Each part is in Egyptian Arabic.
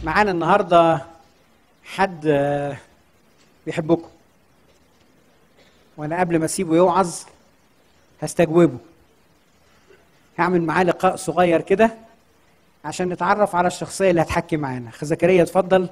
معانا النهارده حد آه، بيحبكم وانا قبل ما اسيبه يوعظ هستجوبه هعمل معاه لقاء صغير كده عشان نتعرف على الشخصيه اللي هتحكي معانا اخ زكريا اتفضل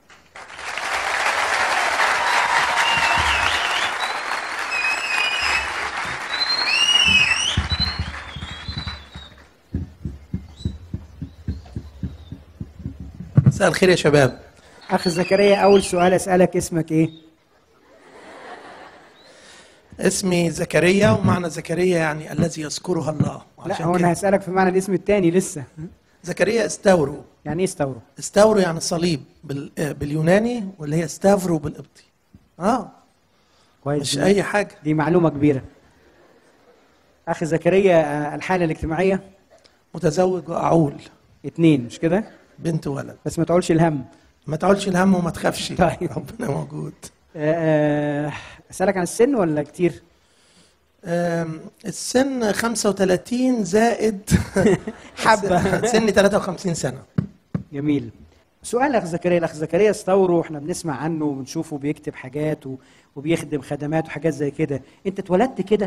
مساء الخير يا شباب اخ زكريا اول سؤال اسالك اسمك ايه اسمي زكريا ومعنى زكريا يعني الذي يذكرها الله لا عشان هو كده انا هسالك في معنى الاسم الثاني لسه زكريا استورو يعني ايه استوروا استورو يعني صليب بال... آه، باليوناني واللي هي ستافرو بالقبطي اه كويس مش دي- اي حاجه دي معلومه كبيره اخ زكريا آه، الحاله الاجتماعيه متزوج واعول اتنين مش كده بنت ولد بس ما تقولش الهم ما تعولش الهم وما تخافش طيب. ربنا موجود آه، آه، اسالك عن السن ولا كتير آم، السن 35 زائد حبة. سن 53 سنه جميل سؤال اخ زكريا الاخ زكريا استوروا احنا بنسمع عنه وبنشوفه بيكتب حاجات و- وبيخدم خدمات وحاجات زي كده انت اتولدت كده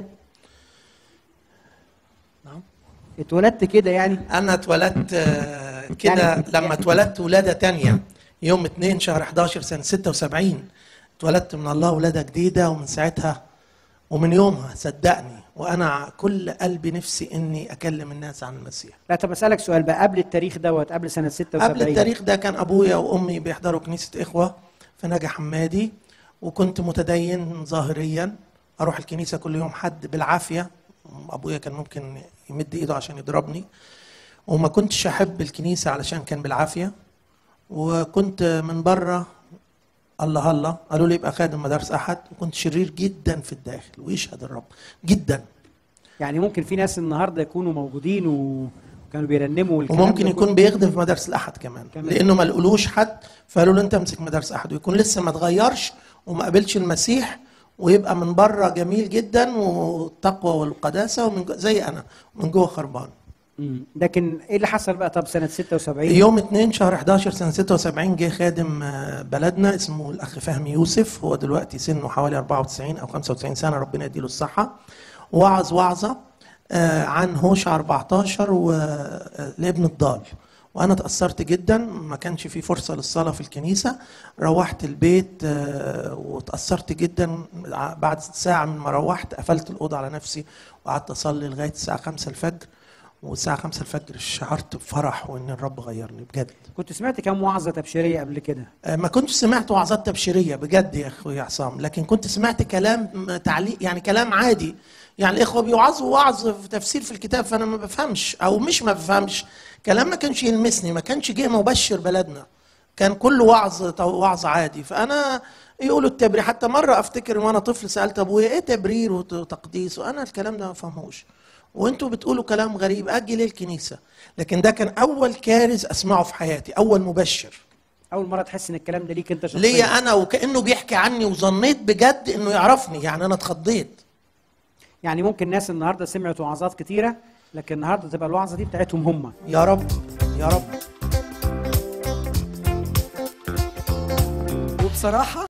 نعم اتولدت كده يعني انا اتولدت آه، كده يعني- لما اتولدت ولاده تانية يوم 2 شهر 11 سنه 76 اتولدت من الله ولاده جديده ومن ساعتها ومن يومها صدقني وانا كل قلبي نفسي اني اكلم الناس عن المسيح لا طب اسالك سؤال بقى قبل التاريخ دوت قبل سنه 76 قبل التاريخ ده كان ابويا وامي بيحضروا كنيسه اخوه في نجا حمادي وكنت متدين ظاهريا اروح الكنيسه كل يوم حد بالعافيه ابويا كان ممكن يمد ايده عشان يضربني وما كنتش احب الكنيسه علشان كان بالعافيه وكنت من بره الله الله قالوا لي يبقى خادم مدارس احد وكنت شرير جدا في الداخل ويشهد الرب جدا يعني ممكن في ناس النهارده يكونوا موجودين وكانوا بيرنموا والكلام وممكن ده يكون كله. بيخدم في مدارس الاحد كمان, كمان. لانه ما لقولوش حد فقالوا له انت امسك مدارس احد ويكون لسه ما اتغيرش وما قابلش المسيح ويبقى من بره جميل جدا والتقوى والقداسه ومن جو زي انا من جوه خربان مم. لكن ايه اللي حصل بقى طب سنه 76 يوم 2 شهر 11 سنه 76 جه خادم آه، بلدنا اسمه الاخ فهمي يوسف هو دلوقتي سنه حوالي 94 او 95 سنه ربنا يديله الصحه وعظ وعظه آه، عن هوشع 14 ولابن الضال وانا اتاثرت جدا ما كانش في فرصه للصلاه في الكنيسه روحت البيت آه، واتاثرت جدا بعد ساعه من ما روحت قفلت الاوضه على نفسي وقعدت اصلي لغايه الساعه 5 الفجر والساعة 5 الفجر شعرت بفرح وإن الرب غيرني بجد كنت سمعت كام وعظه تبشيريه قبل كده آه، ما كنتش سمعت وعظات تبشيرية بجد يا أخوي عصام لكن كنت سمعت كلام م- تعليق يعني كلام عادي يعني الإخوة بيوعظوا وعظ في تفسير في الكتاب فأنا ما بفهمش أو مش ما بفهمش كلام ما كانش يلمسني ما كانش جه مبشر بلدنا كان كل وعظ تو- وعظ عادي فأنا يقولوا التبرير حتى مرة أفتكر وأنا طفل سألت أبويا إيه تبرير وت- وتقديس وأنا الكلام ده ما فهموش وانتوا بتقولوا كلام غريب اجي ليه الكنيسه لكن ده كان اول كارث اسمعه في حياتي اول مبشر اول مره تحس ان الكلام ده ليك انت شخصيا ليا انا وكانه بيحكي عني وظنيت بجد انه يعرفني يعني انا اتخضيت يعني ممكن ناس النهارده سمعت وعظات كتيره لكن النهارده تبقى الوعظه دي بتاعتهم هم يا رب يا رب وبصراحة